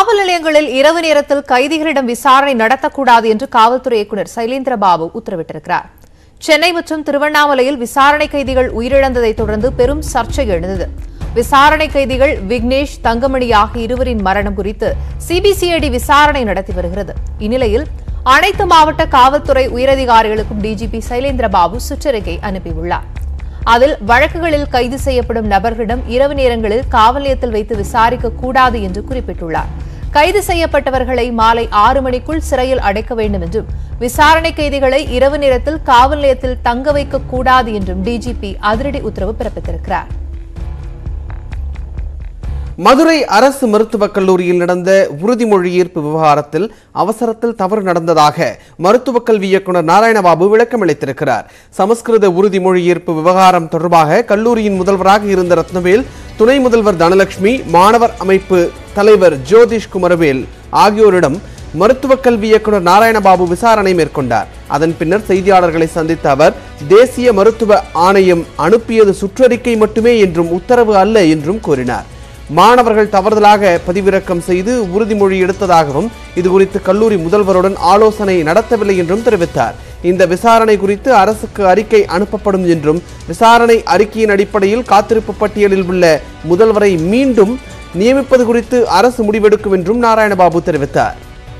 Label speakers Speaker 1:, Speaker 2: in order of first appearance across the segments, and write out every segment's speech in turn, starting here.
Speaker 1: காவல் நிலையங்களில் இரவு நேரத்தில் கைதிகளிடம் விசாரணை நடத்தக்கூடாது என்று காவல்துறை இயக்குநர் சைலேந்திர பாபு உத்தரவிட்டிருக்கிறார் சென்னை மற்றும் திருவண்ணாமலையில் விசாரணை கைதிகள் உயிரிழந்ததைத் தொடர்ந்து பெரும் சர்ச்சை எழுந்தது விசாரணை கைதிகள் விக்னேஷ் தங்கமணி ஆகிய இருவரின் மரணம் குறித்து சிபிசிஐடி விசாரணை நடத்தி வருகிறது இந்நிலையில் அனைத்து மாவட்ட காவல்துறை உயரதிகாரிகளுக்கும் டிஜிபி சைலேந்திர பாபு சுற்றறிக்கை அனுப்பியுள்ளார் அதில் வழக்குகளில் கைது செய்யப்படும் நபர்களிடம் இரவு நேரங்களில் காவல் நிலையத்தில் வைத்து விசாரிக்க கூடாது என்று குறிப்பிட்டுள்ளார் கைது செய்யப்பட்டவர்களை மாலை ஆறு மணிக்குள் சிறையில் அடைக்க வேண்டும் என்றும் விசாரணை கைதிகளை இரவு நேரத்தில் காவல் நிலையத்தில் தங்க வைக்க கூடாது என்றும் டிஜிபி அதிரடி உத்தரவு பிறப்பித்திருக்கிறார்
Speaker 2: மதுரை அரசு மருத்துவக் கல்லூரியில் நடந்த உறுதிமொழி ஈர்ப்பு விவகாரத்தில் அவசரத்தில் தவறு நடந்ததாக மருத்துவக் கல்வி இயக்குநர் நாராயணபாபு விளக்கமளித்திருக்கிறார் சமஸ்கிருத உறுதிமொழி ஈர்ப்பு விவகாரம் தொடர்பாக கல்லூரியின் முதல்வராக இருந்த ரத்னவேல் துணை முதல்வர் தனலட்சுமி மாணவர் அமைப்பு தலைவர் ஜோதிஷ் குமரவேல் ஆகியோரிடம் மருத்துவக் கல்வி இயக்குநர் நாராயணபாபு விசாரணை மேற்கொண்டார் அதன் பின்னர் செய்தியாளர்களை சந்தித்த அவர் தேசிய மருத்துவ ஆணையம் அனுப்பியது சுற்றறிக்கை மட்டுமே என்றும் உத்தரவு அல்ல என்றும் கூறினார் மாணவர்கள் தவறுதலாக பதிவிறக்கம் செய்து உறுதிமொழி எடுத்ததாகவும் இதுகுறித்து கல்லூரி முதல்வருடன் ஆலோசனை நடத்தவில்லை என்றும் தெரிவித்தார் இந்த விசாரணை குறித்து அரசுக்கு அறிக்கை அனுப்பப்படும் என்றும் விசாரணை அறிக்கையின் அடிப்படையில் காத்திருப்பு பட்டியலில் உள்ள முதல்வரை மீண்டும் நியமிப்பது குறித்து அரசு முடிவெடுக்கும் என்றும் நாராயணபாபு தெரிவித்தார்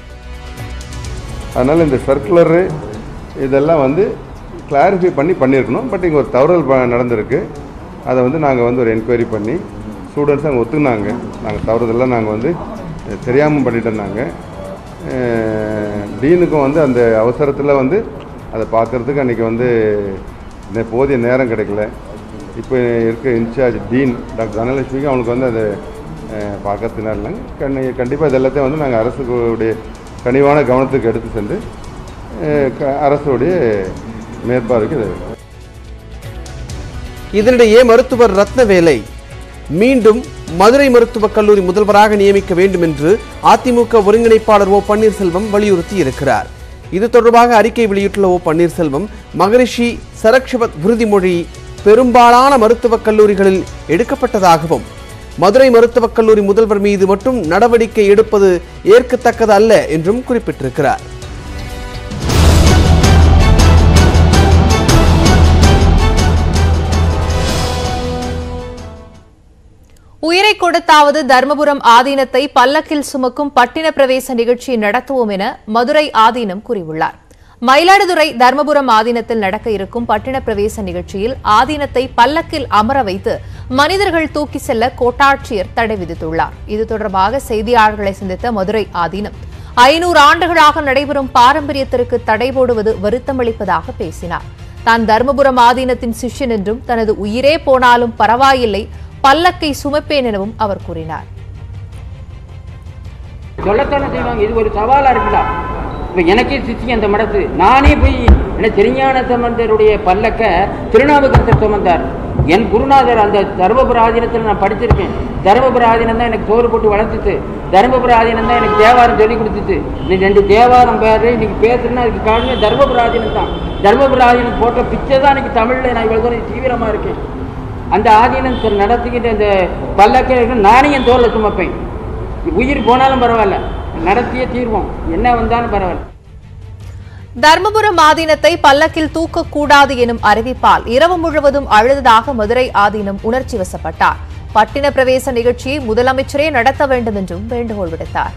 Speaker 3: அதனால் இந்த சர்க்குலரு இதெல்லாம் வந்து கிளாரிஃபை பண்ணி பண்ணியிருக்கணும் பட் இங்கே ஒரு தவறல் ப- நடந்திருக்கு அதை வந்து நாங்கள் வந்து ஒரு என்கொயரி பண்ணி ஸ்டூடெண்ட்ஸ் அங்கே ஒத்துக்கினாங்க நாங்கள் தவறுதெல்லாம் நாங்கள் வந்து தெரியாமல் பண்ணிட்டோம் நாங்கள் டீனுக்கும் வந்து அந்த அவசரத்தில் வந்து அதை பார்க்குறதுக்கு அன்றைக்கி வந்து நே- போதிய நேரம் கிடைக்கல இப்போ இருக்க இன்சார்ஜ் டீன் டாக்டர் தனலட்சுமிக்கு அவனுக்கு வந்து அதை பார்க்கறதுனால இல்லைங்க கண்ணி கண்டிப்பாக இது எல்லாத்தையும் வந்து நாங்கள் அரசுடைய கனிவான கவனத்துக்கு எடுத்து சென்று அஹ், க- அரசுடைய மேற்பார்வைக்கு இதை வைக்கிறோம்.
Speaker 2: இதனிடையே மருத்துவர் ரத்னவேலை மீண்டும் மதுரை மருத்துவக் கல்லூரி முதல்வராக நியமிக்க வேண்டும் என்று அதிமுக ஒருங்கிணைப்பாளர் ஓ பன்னீர்செல்வம் வலியுறுத்தி இருக்கிறார் இது தொடர்பாக அறிக்கை வெளியிட்டுள்ள ஓ பன்னீர்செல்வம் மகரிஷி சரக்ஷவத் உறுதிமொழி பெரும்பாலான மருத்துவக் கல்லூரிகளில் எடுக்கப்பட்டதாகவும் மதுரை மருத்துவக் கல்லூரி முதல்வர் மீது மட்டும் நடவடிக்கை எடுப்பது ஏற்கத்தக்கது அல்ல என்றும் குறிப்பிட்டிருக்கிறார்
Speaker 1: உயிரை கொடுத்தாவது தர்மபுரம் ஆதீனத்தை பல்லக்கில் சுமக்கும் பட்டின பிரவேச நிகழ்ச்சியை நடத்துவோம் என மதுரை ஆதீனம் கூறியுள்ளார் மயிலாடுதுறை தர்மபுரம் ஆதீனத்தில் நடக்க இருக்கும் பட்டின பிரவேச நிகழ்ச்சியில் ஆதீனத்தை பல்லக்கில் அமர வைத்து மனிதர்கள் தூக்கி செல்ல கோட்டாட்சியர் தடை விதித்துள்ளார் இது தொடர்பாக செய்தியாளர்களை சந்தித்த மதுரை ஆதீனம் ஐநூறு ஆண்டுகளாக நடைபெறும் பாரம்பரியத்திற்கு தடை போடுவது வருத்தமளிப்பதாக பேசினார் தான் தர்மபுரம் ஆதீனத்தின் சிஷ்யன் என்றும் தனது உயிரே போனாலும் பரவாயில்லை பல்லக்கை சுமப்பேன் எனவும் அவர் கூறினார்
Speaker 4: சொல்லத்தானே செய்வாங்க இது ஒரு சவாலா இருக்குல்ல இப்ப எனக்கே சித்தி அந்த மடத்து நானே போய் என்ன திருஞான சம்பந்தருடைய பல்லக்க திருநாவுக்கரசர் சுமந்தார் என் குருநாதர் அந்த தருமபுர ஆதீனத்தில் நான் படிச்சிருக்கேன் தருமபுர ஆதீனம் தான் எனக்கு சோறு போட்டு வளர்த்துச்சு தருமபுர ஆதீனம் தான் எனக்கு தேவாரம் சொல்லி கொடுத்துச்சு நீ ரெண்டு தேவாரம் பேரு இன்னைக்கு பேசுறேன்னா அதுக்கு காரணமே தருமபுர ஆதீனம் தான் தருமபுர ஆதீனம் போட்ட பிச்சை தான் இன்னைக்கு தமிழ்ல நான் இவ்வளவு தூரம் தீவிரமா இருக்கேன் அந்த ஆதீனம் த- நடத்திக்கிட்ட அந்த பல்லக்க நானே என் தோல்ல சுமப்பேன் உயிர் போனாலும் பரவாயில்ல நடத்தியே தீர்வோம் என்ன வந்தாலும் பரவாயில்ல
Speaker 1: தர்மபுரம் ஆதீனத்தை பல்லக்கில் தூக்கக்கூடாது எனும் அறிவிப்பால் இரவு முழுவதும் அழுததாக மதுரை ஆதீனம் உணர்ச்சி வசப்பட்டார் பட்டின பிரவேச நிகழ்ச்சியை முதலமைச்சரே நடத்த வேண்டும் என்றும் வேண்டுகோள் விடுத்தார்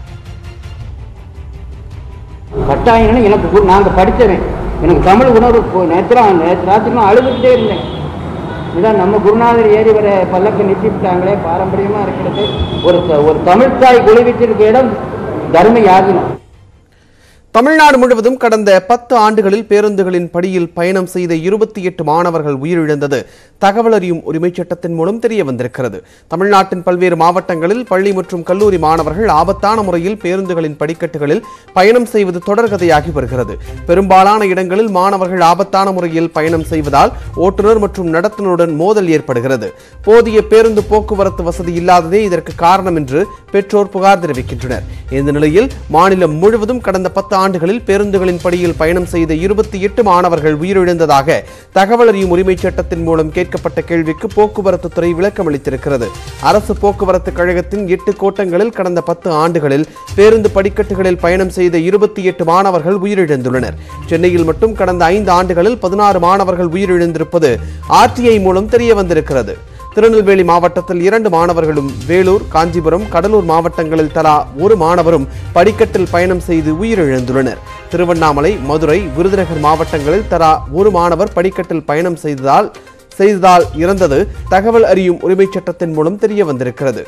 Speaker 4: கட்டாயம் எனக்கு குரு- நாங்க படித்தவன் எனக்கு தமிழ் உணர்வு போ- நேத்து நேற்று ராத்திரி அழுதுகிட்டே இருந்தேன் இதான் நம்ம குருநாதர் ஏறி வர பல்லக்க நிறுத்திவிட்டாங்களே பாரம்பரியமா இருக்கிறது ஒரு த- ஒரு தமிழ் தாய் குழுவிட்டிருக்க இடம் தர்ம யாதினம்
Speaker 2: தமிழ்நாடு முழுவதும் கடந்த பத்து ஆண்டுகளில் பேருந்துகளின் படியில் பயணம் செய்த இருபத்தி எட்டு மாணவர்கள் உயிரிழந்தது தகவல் அறியும் உரிமைச் சட்டத்தின் மூலம் தெரிய வந்திருக்கிறது தமிழ்நாட்டின் பல்வேறு மாவட்டங்களில் பள்ளி மற்றும் கல்லூரி மாணவர்கள் ஆபத்தான முறையில் பேருந்துகளின் படிக்கட்டுகளில் பயணம் செய்வது தொடர்கதையாகி வருகிறது பெரும்பாலான இடங்களில் மாணவர்கள் ஆபத்தான முறையில் பயணம் செய்வதால் ஓட்டுநர் மற்றும் நடத்துனருடன் மோதல் ஏற்படுகிறது போதிய பேருந்து போக்குவரத்து வசதி இல்லாததே இதற்கு காரணம் என்று பெற்றோர் புகார் தெரிவிக்கின்றனர் இந்த நிலையில் மாநிலம் முழுவதும் கடந்த பத்து ஆண்டுகளில் பேருந்துகளின் படியில் பயணம் செய்த இருபத்தி எட்டு மாணவர்கள் உயிரிழந்ததாக தகவல் அறியும் உரிமைச் சட்டத்தின் மூலம் கேட்கப்பட்ட கேள்விக்கு போக்குவரத்து துறை விளக்கம் அளித்திருக்கிறது அரசு போக்குவரத்து கழகத்தின் எட்டு கோட்டங்களில் கடந்த பத்து ஆண்டுகளில் பேருந்து படிக்கட்டுகளில் பயணம் செய்த இருபத்தி எட்டு மாணவர்கள் உயிரிழந்துள்ளனர் சென்னையில் மட்டும் கடந்த ஐந்து ஆண்டுகளில் பதினாறு மாணவர்கள் உயிரிழந்திருப்பது ஆர்டிஐ மூலம் தெரிய வந்திருக்கிறது திருநெல்வேலி மாவட்டத்தில் இரண்டு மாணவர்களும் வேலூர் காஞ்சிபுரம் கடலூர் மாவட்டங்களில் தலா ஒரு மாணவரும் படிக்கட்டில் பயணம் செய்து உயிரிழந்துள்ளனர் திருவண்ணாமலை மதுரை விருதுநகர் மாவட்டங்களில் தலா ஒரு மாணவர் படிக்கட்டில் பயணம் செய்ததால் செய்ததால் இறந்தது தகவல் அறியும் உரிமைச் சட்டத்தின் மூலம் தெரிய வந்திருக்கிறது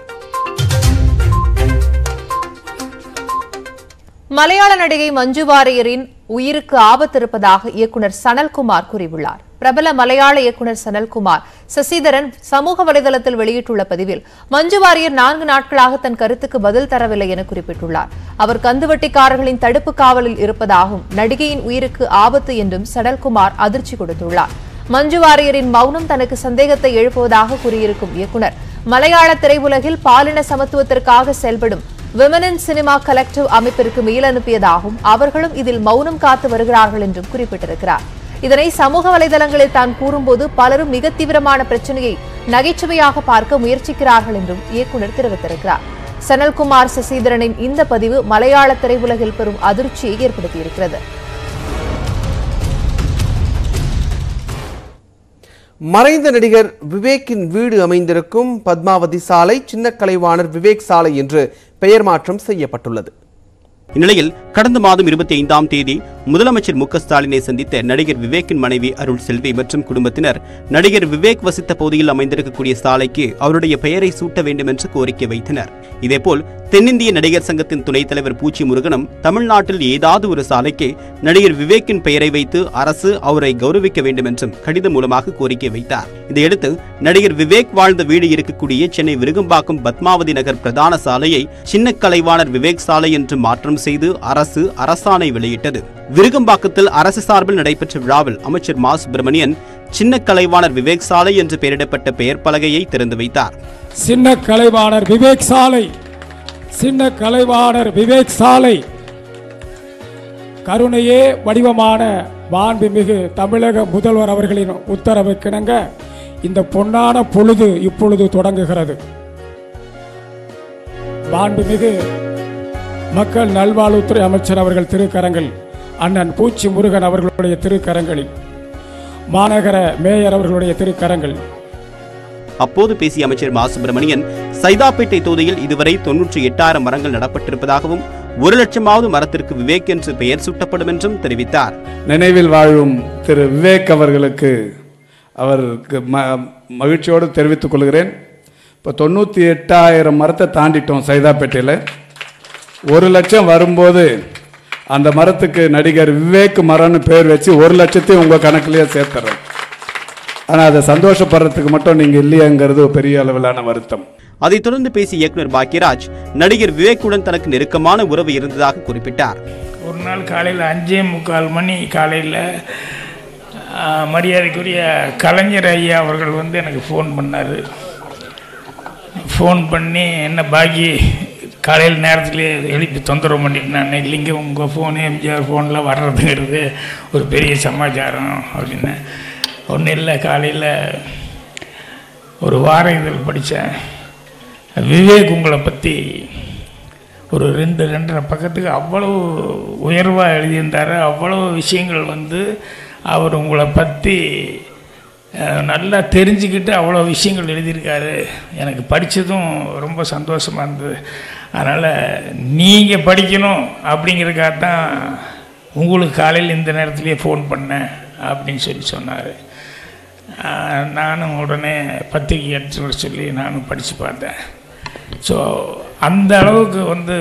Speaker 1: மலையாள நடிகை மஞ்சு வாரியரின் உயிருக்கு ஆபத்து இருப்பதாக இயக்குனர் சனல்குமார் கூறியுள்ளார் பிரபல மலையாள இயக்குனர் சனல்குமார் சசிதரன் சமூக வலைதளத்தில் வெளியிட்டுள்ள பதிவில் மஞ்சு வாரியர் நான்கு நாட்களாக தன் கருத்துக்கு பதில் தரவில்லை என குறிப்பிட்டுள்ளார் அவர் கந்துவட்டிக்காரர்களின் தடுப்பு காவலில் இருப்பதாகவும் நடிகையின் உயிருக்கு ஆபத்து என்றும் சனல்குமார் அதிர்ச்சி கொடுத்துள்ளார் மஞ்சு வாரியரின் மௌனம் தனக்கு சந்தேகத்தை எழுப்புவதாக கூறியிருக்கும் இயக்குனர் மலையாள திரையுலகில் பாலின சமத்துவத்திற்காக செயல்படும் விமன் சினிமா கலெக்டிவ் அமைப்பிற்கு மெயில் அனுப்பியதாகவும் அவர்களும் இதில் மௌனம் காத்து வருகிறார்கள் என்றும் குறிப்பிட்டிருக்கிறார் இதனை சமூக வலைதளங்களில் தான் கூறும்போது பலரும் மிக தீவிரமான பிரச்சனையை நகைச்சுவையாக பார்க்க முயற்சிக்கிறார்கள் என்றும் இயக்குனர் தெரிவித்திருக்கிறார் சனல்குமார் சசிதரனின் இந்த பதிவு மலையாள திரையுலகில் பெரும் அதிர்ச்சியை ஏற்படுத்தியிருக்கிறது
Speaker 2: மறைந்த நடிகர் விவேக்கின் வீடு அமைந்திருக்கும் பத்மாவதி சாலை சின்ன கலைவாணர் விவேக் சாலை என்று பெயர் மாற்றம் செய்யப்பட்டுள்ளது
Speaker 5: இந்நிலையில் கடந்த மாதம் இருபத்தி ஐந்தாம் தேதி முதலமைச்சர் மு க ஸ்டாலினை சந்தித்த நடிகர் விவேக்கின் மனைவி அருள் செல்வி மற்றும் குடும்பத்தினர் நடிகர் விவேக் வசித்த பகுதியில் அமைந்திருக்கக்கூடிய சாலைக்கு அவருடைய பெயரை சூட்ட வேண்டும் என்று கோரிக்கை வைத்தனர் இதேபோல் தென்னிந்திய நடிகர் சங்கத்தின் துணைத் தலைவர் பூச்சி முருகனும் தமிழ்நாட்டில் ஏதாவது ஒரு சாலைக்கு நடிகர் விவேக்கின் பெயரை வைத்து அரசு அவரை கௌரவிக்க வேண்டும் என்றும் கடிதம் மூலமாக கோரிக்கை வைத்தார் இதையடுத்து நடிகர் விவேக் வாழ்ந்த வீடு இருக்கக்கூடிய சென்னை விருகம்பாக்கம் பத்மாவதி நகர் பிரதான சாலையை சின்ன கலைவாணர் விவேக் சாலை என்று மாற்றம் செய்து அரசு அரசாணை வெளியிட்டது விருகம்பாக்கத்தில் அரசு சார்பில் நடைபெற்ற விழாவில் அமைச்சர் மா சுப்பிரமணியன் சின்ன கலைவாணர் விவேக் சாலை என்று பெயரிடப்பட்ட பெயர் பலகையை திறந்து வைத்தார்
Speaker 6: சின்ன கலைவாணர் விவேக் சாலை சின்ன கலைவாணர் விவேக் சாலை கருணையே வடிவமான மாண்புமிகு தமிழக முதல்வர் அவர்களின் உத்தரவுக்கிணங்க இந்த பொன்னான பொழுது இப்பொழுது தொடங்குகிறது மாண்புமிகு மக்கள் நல்வாழ்வுத்துறை அமைச்சர் அவர்கள் திருக்கரங்கள் அண்ணன் பூச்சி முருகன் அவர்களுடைய திருக்கரங்களில் மாநகர மேயர் அவர்களுடைய திருக்கரங்கள்
Speaker 5: அப்போது பேசிய அமைச்சர் மா சுப்பிரமணியன் சைதாப்பேட்டை தொகுதியில் இதுவரை தொன்னூற்றி எட்டாயிரம் மரங்கள் நடப்பட்டிருப்பதாகவும் ஒரு லட்சமாவது மரத்திற்கு விவேக் என்று பெயர் சூட்டப்படும் என்றும் தெரிவித்தார்
Speaker 7: நினைவில் வாழும் திரு விவேக் அவர்களுக்கு அவருக்கு ம மகிழ்ச்சியோடு தெரிவித்துக் கொள்கிறேன் இப்போ தொண்ணூற்றி எட்டாயிரம் மரத்தை தாண்டிட்டோம் சைதாப்பேட்டையில் ஒரு லட்சம் வரும்போது அந்த மரத்துக்கு நடிகர் விவேக் மரம்னு பேர் வச்சு ஒரு லட்சத்தையும் உங்கள் கணக்குலேயே சேர்த்துறேன் ஆனால் அதை சந்தோஷப்படுறதுக்கு மட்டும் நீங்கள் இல்லையாங்கிறது ஒரு பெரிய அளவிலான வருத்தம்
Speaker 5: அதைத் தொடர்ந்து பேசிய இயக்குனர் பாக்யராஜ் நடிகர் விவேக்குடன் தனக்கு நெருக்கமான உறவு இருந்ததாக குறிப்பிட்டார்
Speaker 8: ஒரு நாள் காலையில் அஞ்சே முக்கால் மணி காலையில் மரியாதைக்குரிய கலைஞர் ஐயா அவர்கள் வந்து எனக்கு ஃபோன் பண்ணார் ஃபோன் பண்ணி என்ன பாக்கி காலையில் நேரத்துலேயே எழுப்பி தொந்தரவு பண்ணிட்டு நான் இல்லைங்க உங்கள் ஃபோனு எம்ஜிஆர் ஃபோனில் வர்றதுங்கிறது ஒரு பெரிய சமாச்சாரம் அப்படின்னு ஒன்றும் இல்லை காலையில் ஒரு வார இதழ் படித்தேன் விவேக் உங்களை பற்றி ஒரு ரெண்டு ரெண்டரை பக்கத்துக்கு அவ்வளோ உயர்வாக எழுதியிருந்தார் அவ்வளோ விஷயங்கள் வந்து அவர் உங்களை பற்றி அஹ், நல்லா தெரிஞ்சுக்கிட்டு அவ்வளோ விஷயங்கள் எழுதியிருக்காரு எனக்கு படித்ததும் ரொம்ப சந்தோஷமாக இருந்தது அதனால் நீங்கள் படிக்கணும் அப்படிங்கிறதுக்காக தான் உங்களுக்கு காலையில் இந்த நேரத்துலேயே ஃபோன் பண்ணேன் அப்படின்னு சொல்லி சொன்னார் ஆஹ் நானும் உடனே பத்திரிக்கை எடுத்து வர சொல்லி நானும் படித்து பார்த்தேன் ஸோ அந்த அளவுக்கு வந்து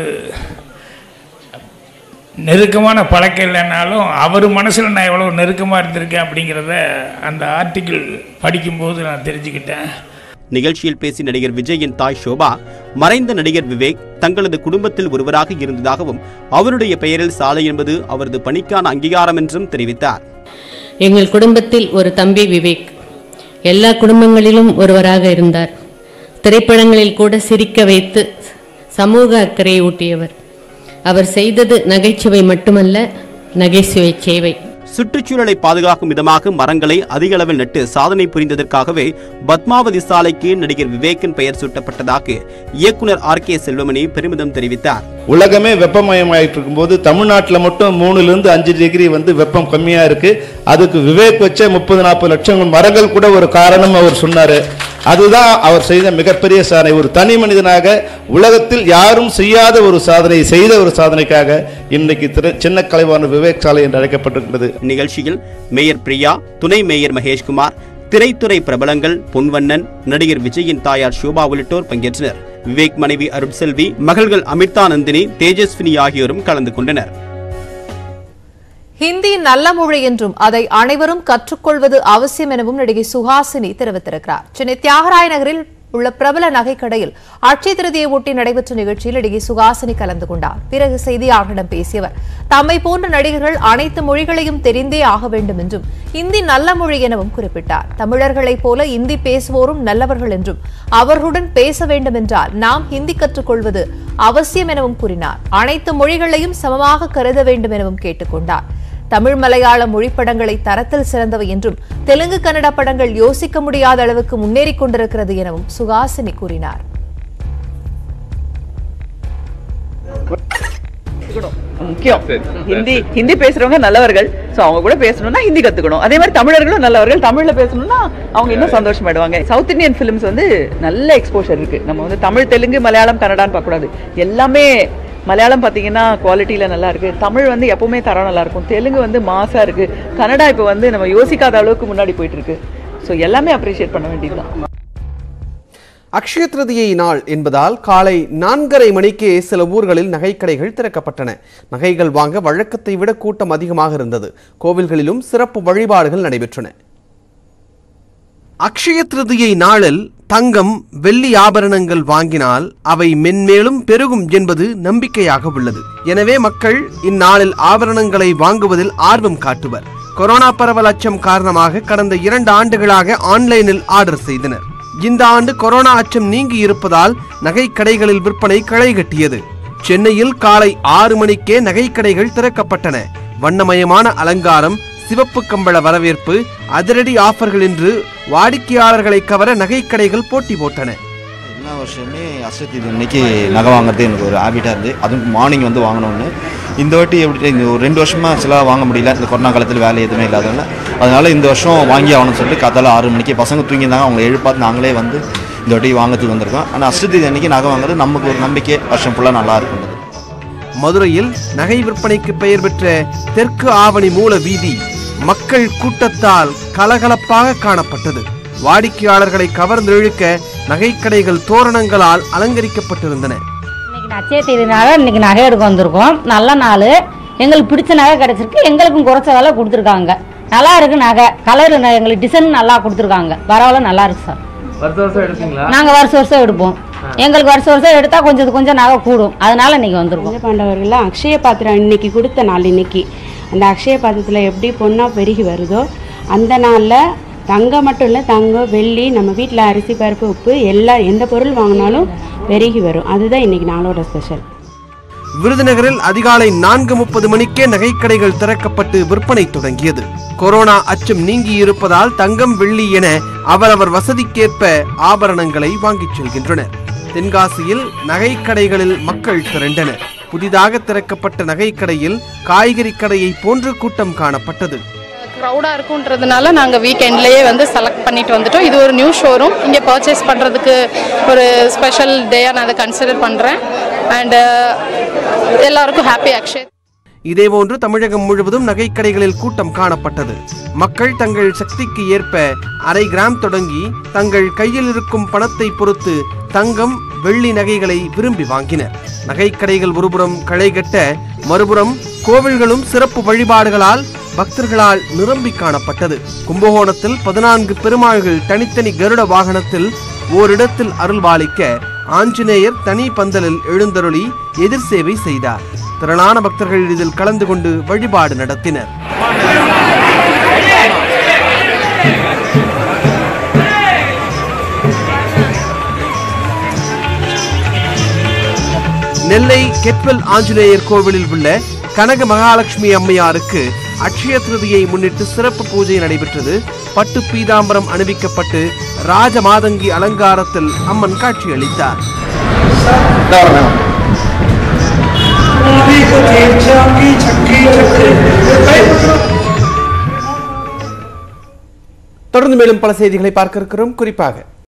Speaker 8: நெருக்கமான பழக்கம் இல்லைனாலும் அவர் மனசில் நான் எவ்வளோ நெருக்கமாக இருந்திருக்கேன் அப்படிங்கிறத அந்த ஆர்டிக்கிள் படிக்கும்போது நான் தெரிஞ்சுக்கிட்டேன்
Speaker 5: நிகழ்ச்சியில் பேசிய நடிகர் விஜயின் தாய் ஷோபா மறைந்த நடிகர் விவேக் தங்களது குடும்பத்தில் ஒருவராக இருந்ததாகவும் அவருடைய பெயரில் சாலை என்பது அவரது பணிக்கான அங்கீகாரம் என்றும் தெரிவித்தார்
Speaker 9: எங்கள் குடும்பத்தில் ஒரு தம்பி விவேக் எல்லா குடும்பங்களிலும் ஒருவராக இருந்தார் திரைப்படங்களில் கூட சிரிக்க வைத்து சமூக அக்கறையை ஊட்டியவர் அவர் செய்தது நகைச்சுவை மட்டுமல்ல நகைச்சுவை சேவை
Speaker 5: சுற்றுச்சூழலை பாதுகாக்கும் விதமாக மரங்களை அதிக அளவில் நட்டு சாதனை புரிந்ததற்காகவே பத்மாவதி சாலைக்கு நடிகர் விவேக்கின் பெயர் சூட்டப்பட்டதாக இயக்குனர் ஆர் கே செல்வமணி பெருமிதம் தெரிவித்தார்
Speaker 10: உலகமே வெப்பமயமாயிட்டு இருக்கும்போது தமிழ்நாட்டில் மட்டும் மூணுலேருந்து அஞ்சு டிகிரி வந்து வெப்பம் கம்மியாக இருக்கு அதுக்கு விவேக் வச்ச முப்பது நாற்பது லட்சம் மரங்கள் கூட ஒரு காரணம் அவர் சொன்னார் அதுதான் அவர் செய்த மிகப்பெரிய சாதனை ஒரு தனி மனிதனாக உலகத்தில் யாரும் செய்யாத ஒரு சாதனை செய்த ஒரு சாதனைக்காக இன்னைக்கு திரு சின்ன கலைவாணர் விவேக் சாலை என்று அழைக்கப்பட்டிருக்கிறது
Speaker 5: நிகழ்ச்சியில் மேயர் பிரியா துணை மேயர் மகேஷ்குமார் திரைத்துறை பிரபலங்கள் பொன்வண்ணன் நடிகர் விஜயின் தாயார் ஷோபா உள்ளிட்டோர் பங்கேற்றனர் விவேக் மனைவி அருட்செல்வி மகள்கள் அமிர்தா நந்தினி தேஜஸ்வினி ஆகியோரும் கலந்து கொண்டனர்
Speaker 1: ஹிந்தி நல்ல மொழி என்றும் அதை அனைவரும் கற்றுக்கொள்வது அவசியம் எனவும் நடிகை சுஹாசினி தெரிவித்திருக்கிறார் சென்னை தியாகராய நகரில் உள்ள பிரபல நகைக்கடையில் அட்சய திருதியை ஒட்டி நடைபெற்ற நிகழ்ச்சியில் நடிகை சுஹாசினி கலந்து கொண்டார் பிறகு செய்தியாளர்களிடம் பேசியவர் தம்மை போன்ற நடிகர்கள் அனைத்து மொழிகளையும் தெரிந்தே ஆக வேண்டும் என்றும் இந்தி நல்ல மொழி எனவும் குறிப்பிட்டார் தமிழர்களைப் போல இந்தி பேசுவோரும் நல்லவர்கள் என்றும் அவர்களுடன் பேச வேண்டும் என்றால் நாம் ஹிந்தி கற்றுக்கொள்வது அவசியம் எனவும் கூறினார் அனைத்து மொழிகளையும் சமமாக கருத வேண்டும் எனவும் கேட்டுக்கொண்டார் தமிழ் மலையாள மொழி படங்களை தரத்தில் சிறந்தவை என்றும் தெலுங்கு கன்னட படங்கள் யோசிக்க முடியாத அளவுக்கு முன்னேறிக் கொண்டிருக்கிறது எனவும் சுகாசினி கூறினார்
Speaker 11: முக்கியம் ஹிந்தி ஹிந்தி பேசுறவங்க நல்லவர்கள் சோ அவங்க கூட பேசணும்னா ஹிந்தி கத்துக்கணும் அதே மாதிரி தமிழர்களும் நல்லவர்கள் தமிழ்ல பேசணும்னா அவங்க இன்னும் சந்தோஷமாயிடுவாங்க சவுத் இந்தியன் ஃபிலிம்ஸ் வந்து நல்ல எக்ஸ்போஷர் இருக்கு நம்ம வந்து தமிழ் தெலுங்கு மலையாளம் கன்னடான்னு பார்க்க கூடாது எல்லாமே மலையாளம் பார்த்தீங்கன்னா குவாலிட்டியில் நல்லா இருக்கு தமிழ் வந்து எப்பவுமே தரம் நல்லா இருக்கும் தெலுங்கு வந்து மாசா இருக்கு கன்னடா இப்போ வந்து நம்ம யோசிக்காத அளவுக்கு முன்னாடி போயிட்டு இருக்கு ஸோ எல்லாமே அப்ரிஷியேட் பண்ண வேண்டியதுதான்
Speaker 2: அக்ஷய திருதியை நாள் என்பதால் காலை நான்கரை மணிக்கே சில ஊர்களில் நகைக்கடைகள் திறக்கப்பட்டன நகைகள் வாங்க வழக்கத்தை விட கூட்டம் அதிகமாக இருந்தது கோவில்களிலும் சிறப்பு வழிபாடுகள் நடைபெற்றன அக்ஷய திருதியை நாளில் தங்கம் வெள்ளி ஆபரணங்கள் வாங்கினால் அவை மென்மேலும் பெருகும் என்பது நம்பிக்கையாக உள்ளது எனவே மக்கள் இந்நாளில் ஆபரணங்களை வாங்குவதில் ஆர்வம் காட்டுவர் கொரோனா பரவல் அச்சம் காரணமாக கடந்த இரண்டு ஆண்டுகளாக ஆன்லைனில் ஆர்டர் செய்தனர் இந்த ஆண்டு கொரோனா அச்சம் நீங்கி இருப்பதால் நகை கடைகளில் விற்பனை களை கட்டியது சென்னையில் காலை ஆறு மணிக்கே நகைக்கடைகள் திறக்கப்பட்டன வண்ணமயமான அலங்காரம் சிவப்பு கம்பள வரவேற்பு அதிரடி ஆஃபர்கள் என்று வாடிக்கையாளர்களை கவர நகைக்கடைகள் போட்டி போட்டன
Speaker 12: எல்லா வருஷமே அஷ்டத்தி அன்னைக்கு நகை வாங்குறது எனக்கு ஒரு ஹேபிட்டாக இருந்து அதுவும் மார்னிங் வந்து வாங்கணும்னு இந்த வாட்டி எப்படி இந்த ஒரு ரெண்டு வருஷமாக சில வாங்க முடியல இந்த கொரோனா காலத்தில் வேலை எதுவுமே இல்லாதனால அதனால இந்த வருஷம் வாங்கி ஆகணும்னு சொல்லிட்டு காத்தால ஆறு மணிக்கு பசங்க தூங்கியிருந்தாங்க அவங்க எழுப்பாத்து நாங்களே வந்து இந்த வாட்டி வாங்கிறதுக்கு வந்திருக்கோம் ஆனால் அஷ்டத்தி அன்னைக்கு நகை வாங்குறது நமக்கு ஒரு நம்பிக்கை வருஷம் ஃபுல்லாக நல்லா இருக்கும்
Speaker 2: மதுரையில் நகை விற்பனைக்கு பெயர் பெற்ற தெற்கு ஆவணி மூல வீதி மக்கள் கூட்டத்தால் கலகலப்பாக காணப்பட்டது வாடிக்கையாளர்களை கவர்ந்து இழுக்க நகைக்கடைகள் தோரணங்களால் அலங்கரிக்கப்பட்டிருந்தன
Speaker 13: இன்னைக்கு அச்சய தேதினால இன்னைக்கு நகை எடுக்க வந்திருக்கோம் நல்ல நாள் எங்களுக்கு பிடிச்ச நகை கிடைச்சிருக்கு எங்களுக்கும் குறைச்ச விலை கொடுத்துருக்காங்க நல்லா இருக்கு நகை கலர் எங்களுக்கு டிசைன் நல்லா கொடுத்துருக்காங்க பரவாயில்ல நல்லா இருக்கு சார்
Speaker 14: வருஷம் வருஷம் எடுப்பீங்களா
Speaker 13: நாங்கள் வருஷம் வருஷம் எடுப்போம் எங்களுக்கு வருஷம் வருஷம் எடுத்தால் கொஞ்சம் கொஞ்சம் நகை கூடும் அதனால இன்னைக்கு வந்திருக்கோம்
Speaker 15: பாண்டவர்கள்லாம் அக்ஷய பாத்திரம் இன்னைக்கு கொடுத்த நாள் இன்னைக்கு அந்த அக்ஷய பாத்திரத்தில் எப்படி பொண்ணா பெருகி வருதோ அந்த நாளில் தங்கம் மட்டும் இல்லை தங்கம் வெள்ளி நம்ம வீட்டில் அரிசி பருப்பு உப்பு எல்லா எந்த பொருள் வாங்கினாலும் பெருகி வரும் அதுதான் இன்னைக்கு நாளோட ஸ்பெஷல்
Speaker 2: விருதுநகரில் அதிகாலை நான்கு முப்பது மணிக்கே நகைக்கடைகள் திறக்கப்பட்டு விற்பனை தொடங்கியது கொரோனா அச்சம் நீங்கி இருப்பதால் தங்கம் வெள்ளி என அவரவர் வசதிக்கேற்ப ஆபரணங்களை வாங்கிச் செல்கின்றனர் தென்காசியில் நகைக்கடைகளில் மக்கள் திரண்டனர் புதிதாக திறக்கப்பட்ட நகைக்கடையில் காய்கறி கடையை போன்று கூட்டம் காணப்பட்டது
Speaker 16: க்ரௌடாக இருக்குன்றதுனால நாங்கள் வீக்கெண்ட்லேயே வந்து செலக்ட் பண்ணிட்டு வந்துட்டோம் இது ஒரு நியூ ஷோரூம் இங்கே பர்ச்சேஸ் பண்ணுறதுக்கு ஒரு ஸ்பெஷல் டேயாக நான் அதை கன்சிடர் பண்ணுறேன் அண்டு எல்லாருக்கும் ஹாப்பி அக்ஷய்
Speaker 2: இதேபோன்று தமிழகம் முழுவதும் நகைக்கடைகளில் கூட்டம் காணப்பட்டது மக்கள் தங்கள் சக்திக்கு ஏற்ப அரை கிராம் தொடங்கி தங்கள் கையில் இருக்கும் பணத்தை பொறுத்து தங்கம் வெள்ளி நகைகளை விரும்பி வாங்கினர் நகைக்கடைகள் ஒருபுறம் களைகட்ட மறுபுறம் கோவில்களும் சிறப்பு வழிபாடுகளால் பக்தர்களால் நிரம்பி காணப்பட்டது கும்பகோணத்தில் பதினான்கு பெருமாள்கள் தனித்தனி கருட வாகனத்தில் ஓரிடத்தில் அருள்பாலிக்க ஆஞ்சநேயர் தனி பந்தலில் எழுந்தருளி எதிர் சேவை செய்தார் திரளான பக்தர்கள் இதில் கலந்து கொண்டு வழிபாடு நடத்தினர் நெல்லை கெட்வெல் ஆஞ்சநேயர் கோவிலில் உள்ள கனக மகாலட்சுமி அம்மையாருக்கு அட்சய திருதியை முன்னிட்டு சிறப்பு பூஜை நடைபெற்றது பட்டு பீதாம்பரம் அணிவிக்கப்பட்டு ராஜ மாதங்கி அலங்காரத்தில் அம்மன் காட்சியளித்தார் தொடர்ந்து மேலும் பல செய்திகளை பார்க்க இருக்கிறோம் குறிப்பாக